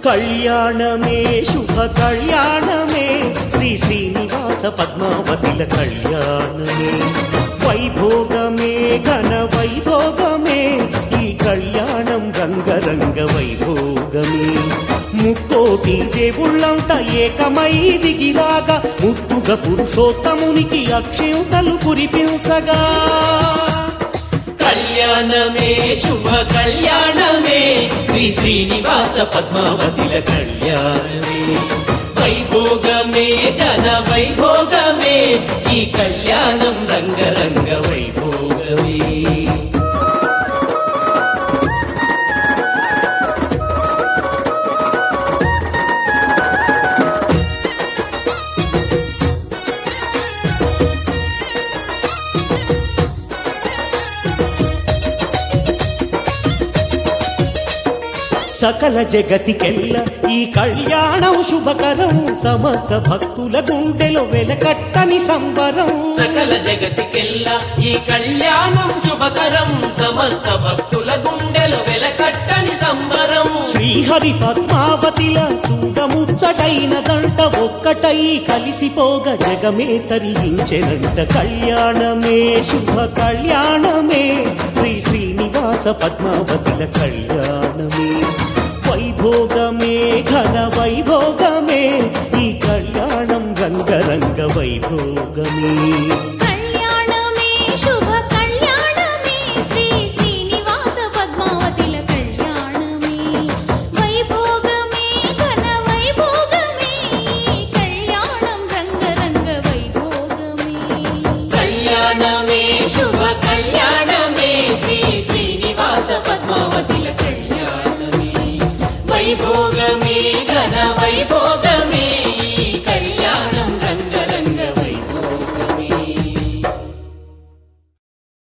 కళ్యాణమే శుభ కళ్యాణమే శ్రీ శ్రీనివాస పద్మావతిల కళ్యాణమే వైభోగమే ఘన వైభోగమే ఈ కళ్యాణం రంగరంగ వైభోగమే ముక్కోటి దేవుళ్ళంతా ఏకమై దిగిరాగా ముద్దుగా పురుషోత్తమునికి అక్షింతలు కురిపించగా కళ్యాణమే శుభ కళ్యాణమే శ్రీ శ్రీనివాస పద్మావతిల కళ్యాణమే వైభోగమే ఘన వైభోగమే ఈ కళ్యాణం రంగరంగ వైభోగమే సకల జగతికెల్ల ఈ కళ్యాణం శుభకరం సమస్త భక్తుల గుండెలో వెలకట్టని సంబరం సకల జగతికెల్లా ఈ కళ్యాణం శుభకరం సమస్త భక్తుల గుండెలు వెలకట్టని సంబరం శ్రీహరి పద్మావతిల చూడముచ్చటైనదంట ఒక్కటై కలిసిపోగ జగమే తరించెనంట కళ్యాణమే శుభ కళ్యాణమే శ్రీ శ్రీనివాస పద్మావతిల కళ్యాణమే వైభోగమే ఘన వైభోగమే ఈ కళ్యాణం రంగరంగ వైభోగమే కళ్యాణమే శుభ కళ్యాణమే శ్రీ శ్రీనివాస పద్మావతిల కళ్యాణమే వైభోగమే ఘన వైభోగమే కళ్యాణం రంగరంగ వైభోగమే కళ్యాణమే శుభ కళ్యాణమే శ్రీ శ్రీనివాస పద్మావతిల కళ్యాణమే వైభోగమే ఘన వైభోగమే